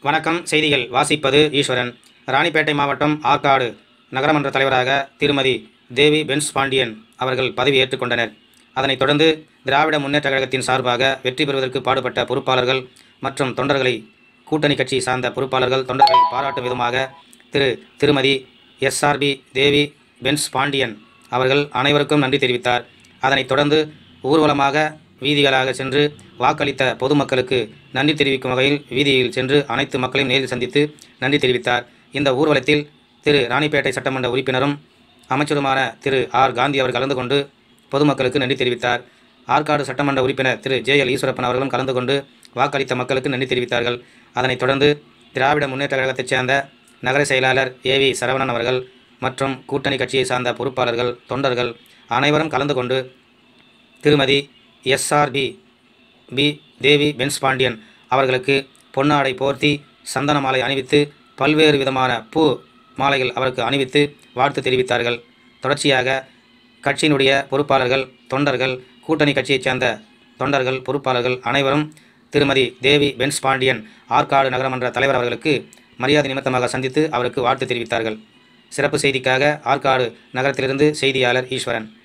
வணக்கம் செய்திகள் வாசிப்பது ஈஸ்வரன் ராணிப்பேட்டை மாவட்டம் ஆற்காடு நகரமன்ற தலைவராக திருமதி தேவி பென்ஸ் பாண்டியன் அவர்கள் பதவி ஏற்றுக்கொண்டனர் அதனைத் தொடர்ந்து திராவிட முன்னேற்றக் கழகத்தின் சார்பாக வெற்றி பெறுவதற்கு பாடுபட்ட பொறுப்பாளர்கள் மற்றும் தொண்டர்களை கூட்டணி கட்சி சார்ந்த பொறுப்பாளர்கள் தொண்டர்களை பாராட்டும் விதமாக திரு திருமதி எஸ்ஆர்பி தேவி பென்ஸ் பாண்டியன் அவர்கள் அனைவருக்கும் நன்றி தெரிவித்தார் அதனைத் தொடர்ந்து ஊர்வலமாக வீதிகளாக சென்று வாக்களித்த பொதுமக்களுக்கு நன்றி தெரிவிக்கும் வகையில் வீதியில் சென்று அனைத்து மக்களையும் நேரில் சந்தித்து நன்றி தெரிவித்தார் இந்த ஊர்வலத்தில் திரு ராணிப்பேட்டை சட்டமன்ற உறுப்பினரும் அமைச்சருமான திரு ஆர் காந்தி அவர் கலந்து கொண்டு பொதுமக்களுக்கு நன்றி தெரிவித்தார் ஆற்காடு சட்டமன்ற உறுப்பினர் திரு ஜே எல் ஈஸ்வரப்பன் அவர்களும் கலந்து கொண்டு வாக்களித்த மக்களுக்கு நன்றி தெரிவித்தார்கள் அதனைத் தொடர்ந்து திராவிட முன்னேற்றக் கழகத்தைச் சேர்ந்த நகர செயலாளர் ஏவி சரவணன் அவர்கள் மற்றும் கூட்டணி கட்சியை சார்ந்த பொறுப்பாளர்கள் தொண்டர்கள் அனைவரும் கலந்து கொண்டு திருமதி SRP P Devi Benz Pandian அவர்களுக்கு பொன்னாடை போர்த்தி சந்தன மாலை அணிவித்து பல்வேறு விதமான பூ மாலைகள் அவருக்கு அணிவித்து வாழ்த்து தெரிவித்தார்கள் தொடர்ச்சியாக கட்சியினுடைய பொறுப்பாளர்கள் தொண்டர்கள் கூட்டணி கட்சியைச் சேர்ந்த தொண்டர்கள் பொறுப்பாளர்கள் அனைவரும் திருமதி தேவி பென்ஸ் பாண்டியன் ஆற்காடு நகரமன்ற தலைவர் அவர்களுக்கு மரியாதை நிமித்தமாக சந்தித்து அவருக்கு வாழ்த்து தெரிவித்தார்கள் சிறப்பு செய்திக்காக ஆற்காடு நகரத்திலிருந்து செய்தியாளர் ஈஸ்வரன்